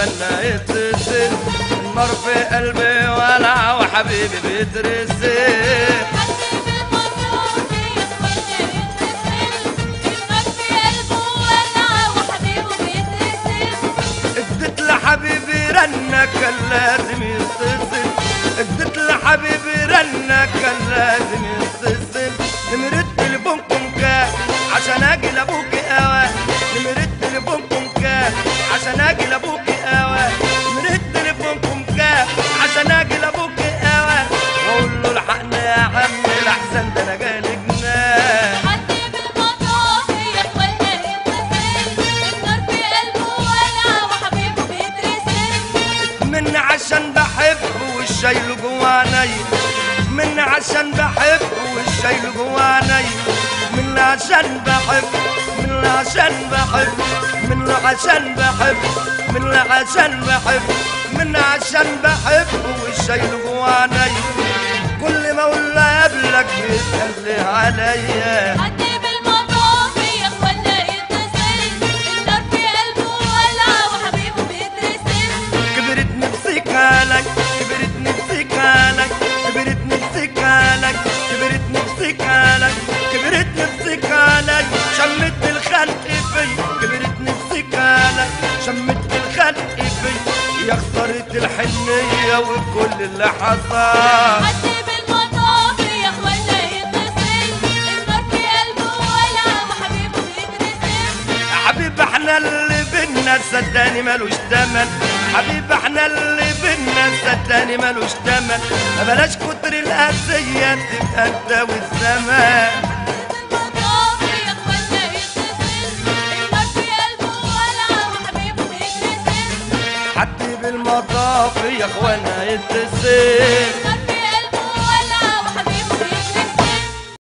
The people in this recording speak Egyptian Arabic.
ولا يتصل النار في قلبي ولع وحبيبي بيترسل اديت لحبيبي رنة كان لازم يتصل اديت لحبيبي رنة كان لازم يتصل نمرة تليفونكم كام عشان اجي لابوكي اوان نمرة تليفونكم كام عشان اجي لابوكي اوان نمرة تليفونكم كام عشان اجي لابوكي اوان واقول له الحقني يا عم الاحسن ده انا جالي جنان من عشان بحبه والشايل جوا عيني من عشان بحبه والشايل جوا عيني من عشان بحب من عشان بحب من عشان بحب من عشان بحب من عشان بحبه والشايل جوا عيني كل ما اقول له قبلك بيسأل عليا كبرت نفسك عليك كبرت نفسك عليك كبرت نفسك عليك كبرت نفسك عليك كبرت نفسك عليك شمت الخلق في كبرت نفسك عليك شمت الخلق في يا خسارة الحنية وكل اللي حصل حبيب احنا اللي بينا صدقني ملوش تمن حبيب احنا اللي بينا صدقني ملوش تمن ما بلاش كتر القاسية تبقى انت والزمان حد بالمطاف يا اخوانا يتصل